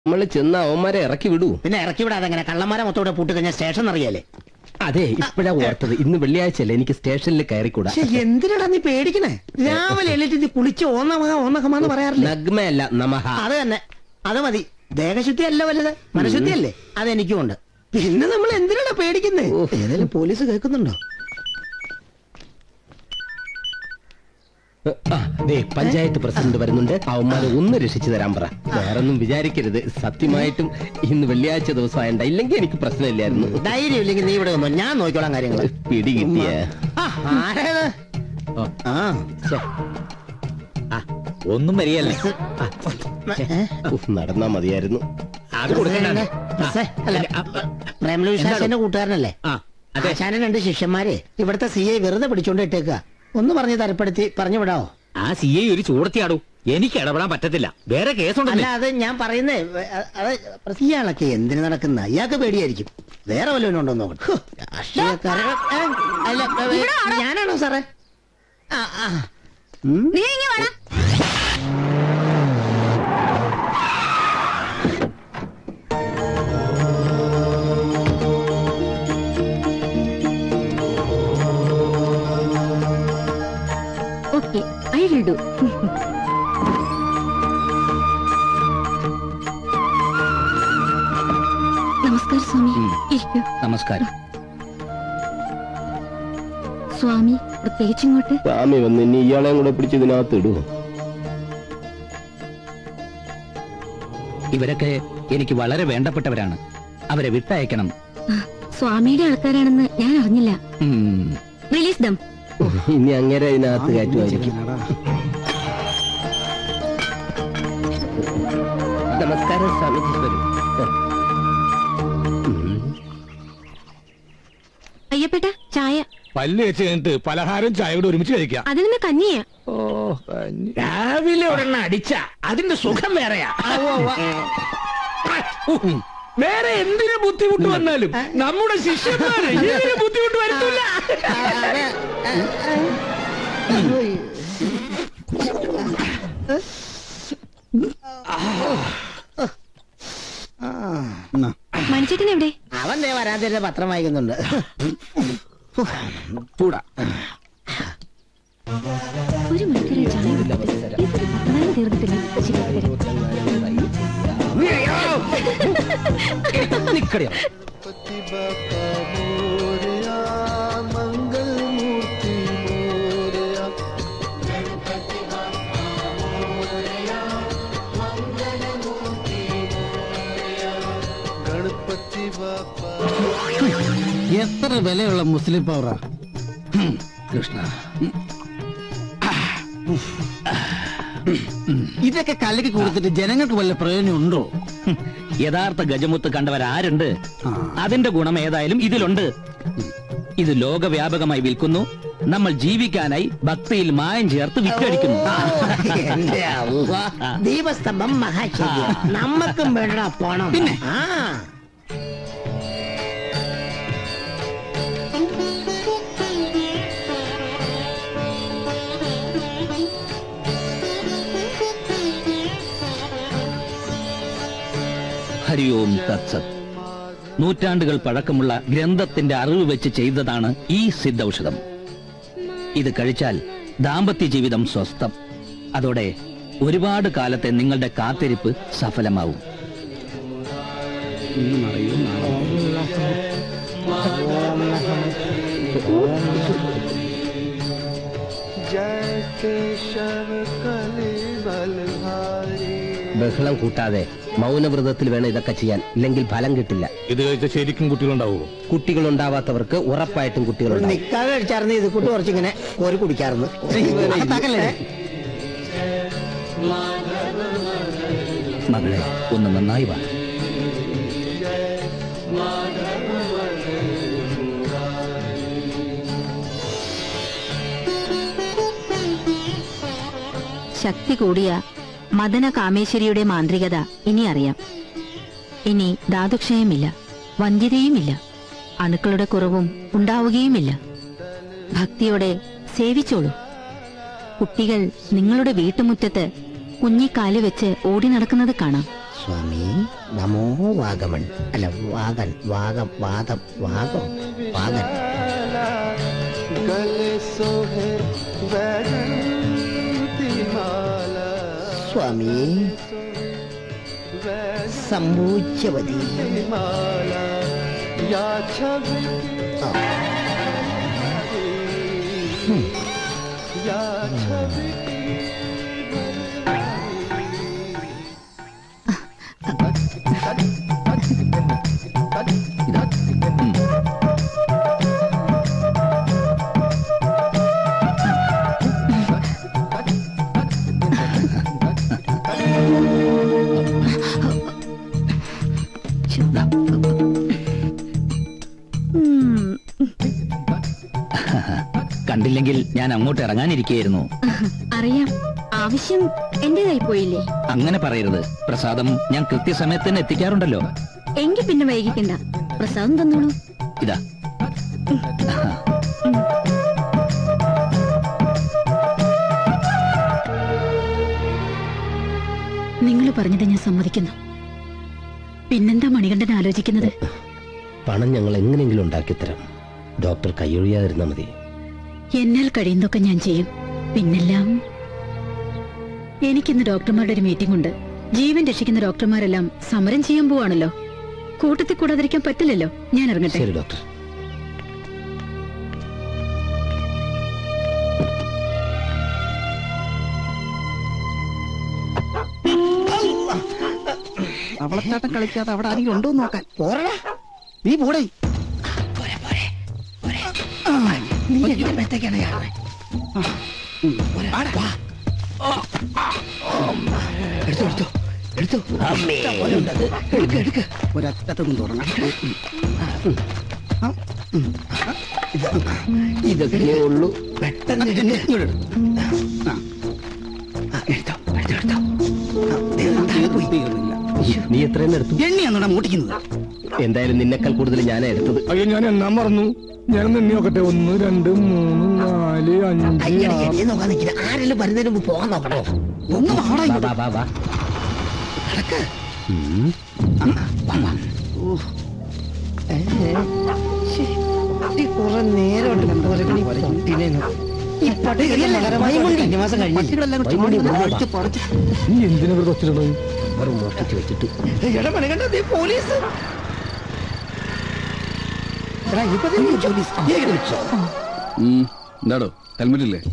നമ്മൾ ചെന്ന് അവന്മാരെ ഇറക്കി വിടൂ പിന്നെ ഇറക്കി വിടാതെ എങ്ങനെ കള്ളന്മാരെ മൊത്തം ഇവിടെ പൂട്ടി കഴിഞ്ഞാൽ സ്റ്റേഷൻ അറിയാലേ അതെ ഇപ്പഴാ ഓർത്തത് ഇന്ന് വെള്ളിയാഴ്ചയല്ലേ എനിക്ക് സ്റ്റേഷനിൽ കയറിക്കൂടാ പക്ഷെ എന്തിനാടാ നീ പേടിക്കണേ രാവിലെ എഴുന്നേറ്റ് നീ കുളിച്ച് ഓന്നമക ഓന്നകമാന്ന് പറയാറില്ലേ നഗ്മയല്ല നമഹ അത് തന്നെ അത് മതി ദേഹശുദ്ധി അല്ല വലുത് മനഃശുദ്ധി അല്ലേ അതെനിക്കും ഉണ്ട് പിന്നെ നമ്മൾ എന്തിനാണ് പേടിക്കുന്നേ ഏതായാലും പോലീസ് കേൾക്കുന്നുണ്ടോ ആ, ദേ പഞ്ചായത്ത് പ്രസിഡന്റ് വരുന്നുണ്ട് അവന്മാരെ ഒന്ന് രക്ഷിച്ചു തരാൻ പറ വേറൊന്നും വിചാരിക്കരുത് സത്യമായിട്ടും ഇന്ന് വെള്ളിയാഴ്ച ദിവസമായണ്ട ഇല്ലെങ്കിൽ എനിക്ക് പ്രശ്നമില്ലായിരുന്നു ധൈര്യം ഇല്ലെങ്കിൽ നീ ഇവിടെ വന്നോ ഞാൻ നോക്കിക്കോളാം കാര്യങ്ങൾ പിടി കിട്ടിയ ആരേത് ആ ഛെ, ഒന്നും വരികയല്ലേ ഏ? ഉഫ്, നടന്നാ മതിയായിരുന്നു അത് കൊടുക്കണ്ടേ പ്രസേ, അല്ല, പ്രേമലു വിശ്വാസന്റെ കൂട്ടുകാരനല്ലേ ആ അതെ ആശാന്റെ രണ്ട് ശിഷ്യന്മാരെ ഇവിടുത്തെ സി ഐ വെറുതെ പിടിച്ചോണ്ട് ഇട്ടേക്ക ഒന്ന് പറഞ്ഞ് തരപ്പെടുത്തി പറഞ്ഞു വിടാവോ ആ സി ഐ ഒരു ചൂടത്തിയാടൂ എനിക്ക് ഇടപെടാൻ പറ്റത്തില്ല വേറെ അല്ല കേസുണ്ടല്ലേ അത് ഞാൻ പറയുന്നേ വേ- അത് പ്രസ് ഇയാളൊക്കെ എന്തിനു നടക്കുന്ന ഇയാൾക്ക് പേടിയായിരിക്കും വേറെ വല്ലവനും ഉണ്ടോ എന്ന് നോക്കട്ടെ ഹോ, രാഷ്ട്രീയക്കാരെ ഏ, അല്ല ഏ, ഞാനാണോ സാറേ ആ ആ ഉം. നീ ഇങ്ങ് വേണം ഓക്കെ ഐ വിൽ ഡു നമസ്കാരം സ്വാമി ഇരിക്കൂ നമസ്കാരം സ്വാമി പ്രത്യേകിച്ച് ഇങ്ങോട്ട് സ്വാമി വന്ന് ഇനി ഇയാളെയും കൂടെ പിടിച്ച് ഇതിനകത്ത് ഇടൂ ഇവരൊക്കെ എനിക്ക് വളരെ വേണ്ടപ്പെട്ടവരാണ് അവരെ വിട്ടയക്കണം ആ, സ്വാമിയുടെ ആൾക്കാരാണെന്ന് ഞാൻ അറിഞ്ഞില്ല ഉം. റിലീസ് ദം ഇനി അങ്ങനെ ഇതിനകത്ത് കയറ്റുമായിരിക്കും നമസ്കാരം സ്വാമിജി വരൂ ഉം. അയ്യപ്പേട്ട ചായ പല്ല് വെച്ച് കഴിഞ്ഞിട്ട് പലഹാരം ചായ കൂടെ ഒരുമിച്ച് കഴിക്കാം അതിന് കഞ്ഞിയാ രാവിലെ ഒരെണ്ണ അടിച്ച അതിന്റെ സുഖം വേറെയാ ഉം. വേറെ എന്തിനു ബുദ്ധിമുട്ട് വന്നാലും നമ്മുടെ ശിഷ്യന്മാര് ഇതിന് ബുദ്ധിമുട്ട് വരുത്തില്ല മണിച്ചേട്ടൻ എവിടെ അവൻ ദേ വരാതിരുന്ന പത്രം വായിക്കുന്നുണ്ട് ഒരു മണിക്കൂർ ചായ കുടിച്ചിട്ട് ഇതൊരു പത്തനാല് തീർന്നിട്ടില്ല ശരിയാക്കി തരാം നിക്കടിയോ എത്ര വിലയുള്ള മുസ്ലിം പൗറ കൃഷ്ണ ഇതൊക്കെ കലക്കി കൊടുത്തിട്ട് ജനങ്ങൾക്ക് വല്ല പ്രയോജനം ഉണ്ടോ ഹും. യഥാർത്ഥ ഗജമുത്ത് കണ്ടവരാരുണ്ട് ആ. അതിന്റെ ഗുണം ഏതായാലും ഇതിലുണ്ട് ഇത് ലോകവ്യാപകമായി വിൽക്കുന്നു നമ്മൾ ജീവിക്കാനായി ഭക്തിയിൽ മായം ചേർത്ത് വിറ്റഴിക്കുന്നു എന്റെ അള്ളാ. ദീപസ്തംഭം മഹാശരി നമ്മക്കും വേണ്ട പണം പിന്നെ ആ ഹരി ഓം തത്സത് നൂറ്റാണ്ടുകൾ പഴക്കമുള്ള ഗ്രന്ഥത്തിന്റെ അറിവ് വെച്ച് ചെയ്തതാണ് ഈ സിദ്ധൌഷധം ഇത് കഴിച്ചാൽ ദാമ്പത്യ ജീവിതം സ്വസ്ഥം അതോടെ ഒരുപാട് കാലത്തെ നിങ്ങളുടെ കാത്തിരിപ്പ് സഫലമാവും ബഹളം കൂട്ടാതെ മൗനവ്രതത്തിൽ വേണം ഇതൊക്കെ ചെയ്യാൻ ഇല്ലെങ്കിൽ ഫലം കിട്ടില്ല ഇത് കഴിച്ച ശരിക്കും കുട്ടികളുണ്ടാവുമോ കുട്ടികളുണ്ടാവാത്തവർക്ക് ഉറപ്പായിട്ടും കുട്ടികളുണ്ടാവും നിക്കാതെ കഴിച്ചാർന്ന് ഇത് കൂട്ട് കുറച്ചിങ്ങനെ കോരി കുടിക്കാറുണ്ട് അകത്താക്കല്ലേ? മകളെ ഒന്ന് നന്നായി വാ ശക്തി കൂടിയ മദന കാമേശ്വരിയുടെ മാന്ത്രികത ഇനി അറിയാം ഇനി ധാതുക്ഷയമില്ല വന്ധ്യതയുമില്ല അണുക്കളുടെ കുറവും ഉണ്ടാവുകയുമില്ല ഭക്തിയോടെ സേവിച്ചോളൂ കുട്ടികൾ നിങ്ങളുടെ വീട്ടുമുറ്റത്ത് കുഞ്ഞിക്കാല് വെച്ച് ഓടി നടക്കുന്നത് കാണാം സ്വാമി നമോ വാഗമൺ അല്ല വാഗൻ വാഗം വാദം വാഗം വാഗൻ സ്വാമി സംഭൂച്ചവതി ആ. ഉം. കണ്ടില്ലെങ്കിൽ ഞാൻ അങ്ങോട്ട് ഇറങ്ങാനിരിക്കുകയായിരുന്നു അറിയാം ആവശ്യം എന്റേതായി പോയില്ലേ അങ്ങനെ പറയരുത് പ്രസാദം ഞാൻ കൃത്യസമയത്ത് തന്നെ എത്തിക്കാറുണ്ടല്ലോ എങ്കിൽ പിന്നെ വൈകിക്കണ്ട പ്രസാദം തന്നോളൂ ഇതാ നിങ്ങൾ പറഞ്ഞത് ഞാൻ സമ്മതിക്കുന്നു പിന്നെന്താ മണികണ്ഠൻ ആലോചിക്കുന്നത് പണം ഞങ്ങൾ എങ്ങനെയെങ്കിലും ഉണ്ടാക്കിത്തരാം ഡോക്ടർ കൈയൊഴിയാതിരുന്നാ മതി എന്നാൽ കഴിയുന്നതൊക്കെ ഞാൻ ചെയ്യും പിന്നെല്ലാം എനിക്കിന്ന് ഡോക്ടർമാരുടെ ഒരു മീറ്റിംഗ് ഉണ്ട് ജീവൻ രക്ഷിക്കുന്ന ഡോക്ടർമാരെല്ലാം സമരം ചെയ്യാൻ പോവാണല്ലോ കൂട്ടത്തിൽ കൂടാതിരിക്കാൻ പറ്റില്ലല്ലോ ഞാൻ ഇറങ്ങട്ടെ ശരി ഡോക്ടർ അവളച്ചാട്ടം കളിക്കാതെ അവിടെ ആരെങ്കിലും ഉണ്ടോ എന്ന് നോക്കാൻ പോരടാ നീ പോടേ നീ എപ്പോഴത്തേക്കാണ് എടുത്തോ എടുത്തോ എടുത്തോ അമ്മേ എടുക്ക എടുക്ക ഒരറ്റത്തൊന്നും തുടങ്ങാം ഇതൊക്കെ ഉള്ളൂ പെട്ടെന്ന് എടുക്ക്. ആ. ആ, എടുത്തോ എടുത്തോ എടുത്തോ ആ, ദേ, താഴെ പോയി. തീർന്നില്ല നീ എത്രയെന്ന് എടുത്തു എണ്ണിയാണോടാ മൂട്ടിക്കുന്നത് എന്തായാലും നിന്നെക്കാൾ കൂടുതൽ ഞാനാ എടുത്തത് അയ്യോ ഞാൻ എണ്ണാൻ മറന്നു ഞാൻ നിന്നെ നോക്കട്ടെ ഒന്ന് രണ്ട് മൂന്ന് നാല് അഞ്ച് അയ്യടി, ആറ് എന്നെ നോക്കാൻ നിൽക്കില്ല ആരെങ്കിലും വരുന്നതിന് മുമ്പ് പോകാൻ നോക്കണോ ഒന്ന് വാടാ വാ, വാ, വാ, വാ. നടക്ക് ഉം. ഏ, ശ്ശേ, ഈ കുറെ നേരമായിട്ട് പുറകിൽ ഈ പട്ടിനെ നോ- ഈ പട്ടി കന്യമാസം കഴിഞ്ഞു പട്ടികളെല്ലാം കൂടി വൈകുന്നേരം ചുമന്ന് വാ. അടിച്ച് പറിച്ച് നീ എന്തിനാ ഇവിടെ ഒച്ചിടണത് അവർ മോഷ്ടിച്ച് വെച്ചിട്ട് എടാ മണികണ്ഠ ദേ പോലീസ് എടാ ഇപ്പൊ തന്നെ പോലീസ് നീ വിളിച്ചോ എന്താടോ ഹെൽമെറ്റ് ഇല്ലേ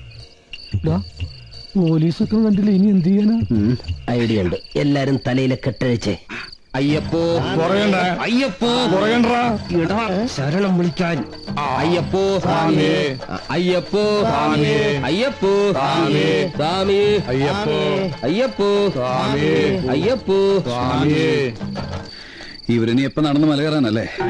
പോലീസൊക്കെ കണ്ടില്ല ഇനി എന്ത് ചെയ്യാനാ ഉം, ഐഡിയ ഉണ്ട് എല്ലാരും തലയിലെ കെട്ടഴിച്ചേ അയ്യപ്പോ പറയണ്ട അയ്യപ്പോ പറയണ്ടാ എടാ, ശരണം വിളിക്കാൻ അയ്യപ്പോ സ്വാമി. അയ്യപ്പോ സ്വാമി. അയ്യപ്പോ സ്വാമി. സ്വാമി അയ്യപ്പോ. അയ്യപ്പോ സ്വാമി. അയ്യപ്പോ സ്വാമി ഇവരിനി എപ്പോ നടന്ന് മല കയറാനല്ലേ